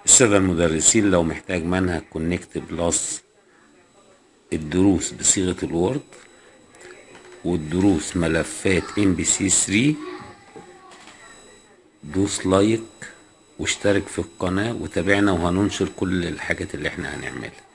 السادة المدرسين لو محتاج منهج كونكت بلس الدروس بصيغة الوورد والدروس ملفات ام بي سي 3 دوس لايك واشترك في القناة وتابعنا وهننشر كل الحاجات اللي احنا هنعملها